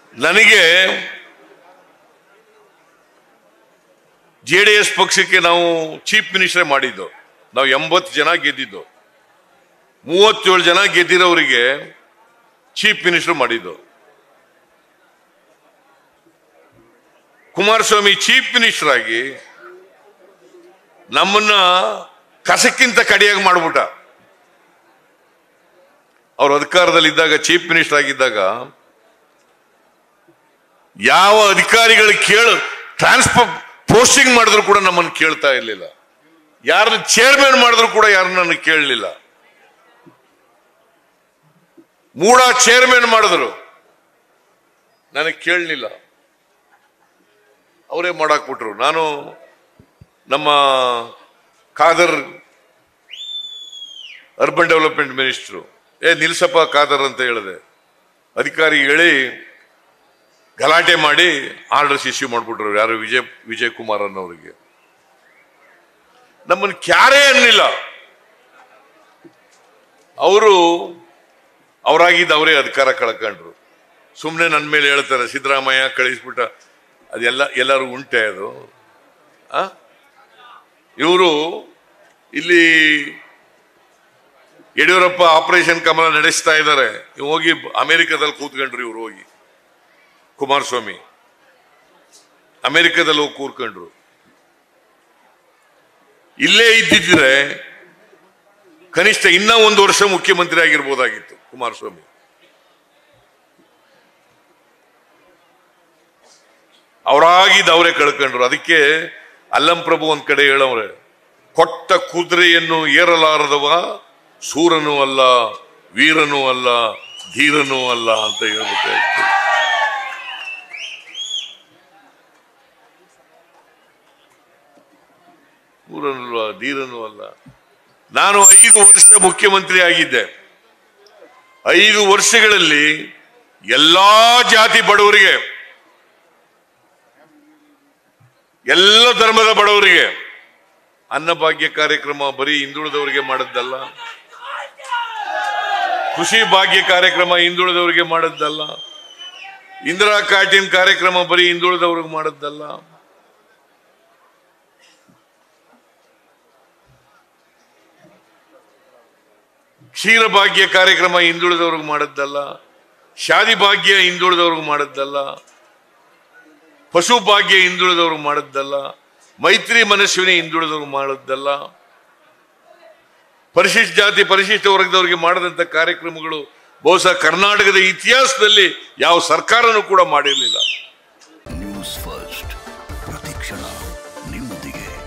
ನನಗೆ J D S ಪಕ್ಷಕ್ಕೆ ನಾವು ಚೀಫ್ ಮಿನಿಸ್ಟರ್ ಮಾಡಿದ್ದು ನಾವು ಎಂಬತ್ತು ಜನ ಗೆದ್ದಿದ್ದು ಮೂವತ್ತೇಳು ಜನ ಗೆದ್ದಿರೋರಿಗೆ ಚೀಫ್ ಮಿನಿಸ್ಟರ್ ಮಾಡಿದ್ದು ಕುಮಾರಸ್ವಾಮಿ ಚೀಫ್ ಮಿನಿಸ್ಟರ್ ಆಗಿ ನಮ್ಮನ್ನ ಕಸಕ್ಕಿಂತ ಕಡಿಯಾಗಿ ಮಾಡ್ಬಿಟ್ಟ ಅವ್ರ ಅಧಿಕಾರದಲ್ಲಿದ್ದಾಗ ಚೀಫ್ ಮಿನಿಸ್ಟರ್ ಆಗಿದ್ದಾಗ ಯಾವ ಅಧಿಕಾರಿಗಳು ಕೇಳ ಟ್ರಾನ್ಸ್ಫರ್ ಪೋಸ್ಟಿಂಗ್ ಮಾಡಿದ್ರು ಕೂಡ ನಮ್ಮನ್ನು ಕೇಳ್ತಾ ಇರಲಿಲ್ಲ ಯಾರನ್ನ ಚೇರ್ಮನ್ ಮಾಡಿದ್ರು ಕೂಡ ಯಾರನ್ನ ನನಗೆ ಕೇಳಲಿಲ್ಲ ಮೂಡ ಚೇರ್ಮನ್ ಮಾಡಿದ್ರು ನನಗೆ ಕೇಳಲಿಲ್ಲ ಅವರೇ ಮಾಡಾಕ್ಬಿಟ್ರು ನಾನು ನಮ್ಮ ಖಾದರ್ ಅರ್ಬನ್ ಡೆವಲಪ್ಮೆಂಟ್ ಮಿನಿಸ್ಟ್ರು ಏ ನಿಲ್ಸಪ್ಪ ಖಾದರ್ ಅಂತ ಹೇಳಿದೆ ಅಧಿಕಾರಿ ಹೇಳಿ ಗಲಾಟೆ ಮಾಡಿ ಆರ್ಡರ್ಸ್ ಇಶ್ಯೂ ಮಾಡ್ಬಿಟ್ರು ಯಾರು ವಿಜಯ್ ವಿಜಯ್ ಕುಮಾರ್ ಅನ್ನೋರಿಗೆ ನಮ್ಮನ್ನು ಕ್ಯಾರೇ ಅನ್ನಿಲ್ಲ ಅವರು ಅವರಾಗಿದ್ದ ಅವರೇ ಅಧಿಕಾರ ಕಳ್ಕೊಂಡ್ರು ಸುಮ್ಮನೆ ನನ್ನ ಮೇಲೆ ಹೇಳ್ತಾರೆ ಸಿದ್ದರಾಮಯ್ಯ ಕಳಿಸ್ಬಿಟ್ಟ ಅದೆಲ್ಲ ಎಲ್ಲರೂ ಉಂಟೆ ಅದು ಇವರು ಇಲ್ಲಿ ಯಡಿಯೂರಪ್ಪ ಆಪರೇಷನ್ ಕಮಲ ನಡೆಸ್ತಾ ಇದ್ದಾರೆ ಇವ್ ಹೋಗಿ ಅಮೆರಿಕದಲ್ಲಿ ಕೂತ್ಕೊಂಡ್ರು ಇವ್ರು ಹೋಗಿ ಕುಮಾರಸ್ವಾಮಿ ಅಮೆರಿಕದಲ್ಲಿ ಹೋಗಿ ಕೂರ್ಕೊಂಡ್ರು ಇಲ್ಲೇ ಇದ್ದಿದ್ರೆ ಕನಿಷ್ಠ ಇನ್ನ ಒಂದು ವರ್ಷ ಮುಖ್ಯಮಂತ್ರಿ ಆಗಿರ್ಬೋದಾಗಿತ್ತು ಕುಮಾರಸ್ವಾಮಿ ಅವರಾಗಿದ್ದು ಅವರೇ ಕಳ್ಕೊಂಡ್ರು ಅದಕ್ಕೆ ಅಲ್ಲಂ ಪ್ರಭು ಒಂದ್ ಕಡೆ ಹೇಳವ್ರೆ ಕೊಟ್ಟ ಕುದುರೆಯನ್ನು ಏರಲಾರದವ ಸೂರನೂ ಅಲ್ಲ ವೀರನೂ ಅಲ್ಲ ಧೀರನೂ ಅಲ್ಲ ಅಂತ ಹೇಳ್ಬೇಕಾಯ್ತು ಸೂರನೂ ಅಲ್ಲ ಧೀರನೂ ಅಲ್ಲ ನಾನು ಐದು ವರ್ಷ ಮುಖ್ಯಮಂತ್ರಿ ಆಗಿದ್ದೆ ಐದು ವರ್ಷಗಳಲ್ಲಿ ಎಲ್ಲಾ ಜಾತಿ ಬಡವರಿಗೆ ಎಲ್ಲ ಧರ್ಮದ ಬಡವರಿಗೆ ಅನ್ನಭಾಗ್ಯ ಕಾರ್ಯಕ್ರಮ ಬರೀ ಹಿಂದುಳಿದವರಿಗೆ ಮಾಡದ್ದಲ್ಲ ಕೃಷಿ ಭಾಗ್ಯ ಕಾರ್ಯಕ್ರಮ ಹಿಂದುಳಿದವರಿಗೆ ಮಾಡದ್ದಲ್ಲ ಇಂದಿರಾ ಕ್ಯಾಂಟೀನ್ ಕಾರ್ಯಕ್ರಮ ಬರೀ ಹಿಂದುಳಿದವ್ರಿಗೆ ಮಾಡದ್ದಲ್ಲ ಕ್ಷೀರ ಭಾಗ್ಯ ಕಾರ್ಯಕ್ರಮ ಹಿಂದುಳಿದವ್ರಿಗೆ ಮಾಡದ್ದಲ್ಲ ಶಾದಿ ಭಾಗ್ಯ ಹಿಂದುಳಿದವ್ರಿಗೆ ಮಾಡದ್ದಲ್ಲ ಪಶು ಭಾಗ್ಯ ಹಿಂದುಳಿದವ್ರಿಗೆ ಮಾಡದ್ದಲ್ಲ ಮೈತ್ರಿ ಮನಸ್ವಿನಿ ಹಿಂದುಳಿದವ್ರಿಗೆ ಮಾಡದ್ದಲ್ಲ ಪರಿಶಿಷ್ಟ ಜಾತಿ ಪರಿಶಿಷ್ಟ ವರ್ಗದವರಿಗೆ ಮಾಡದಂತ ಕಾರ್ಯಕ್ರಮಗಳು ಬಹುಶಃ ಕರ್ನಾಟಕದ ಇತಿಹಾಸದಲ್ಲಿ ಯಾವ ಸರ್ಕಾರನೂ ಕೂಡ ಮಾಡಿರಲಿಲ್ಲ ನ್ಯೂಸ್ ಫಸ್ಟ್ ಪ್ರತಿಕ್ಷಣ ನಿಮ್ಮೊಂದಿಗೆ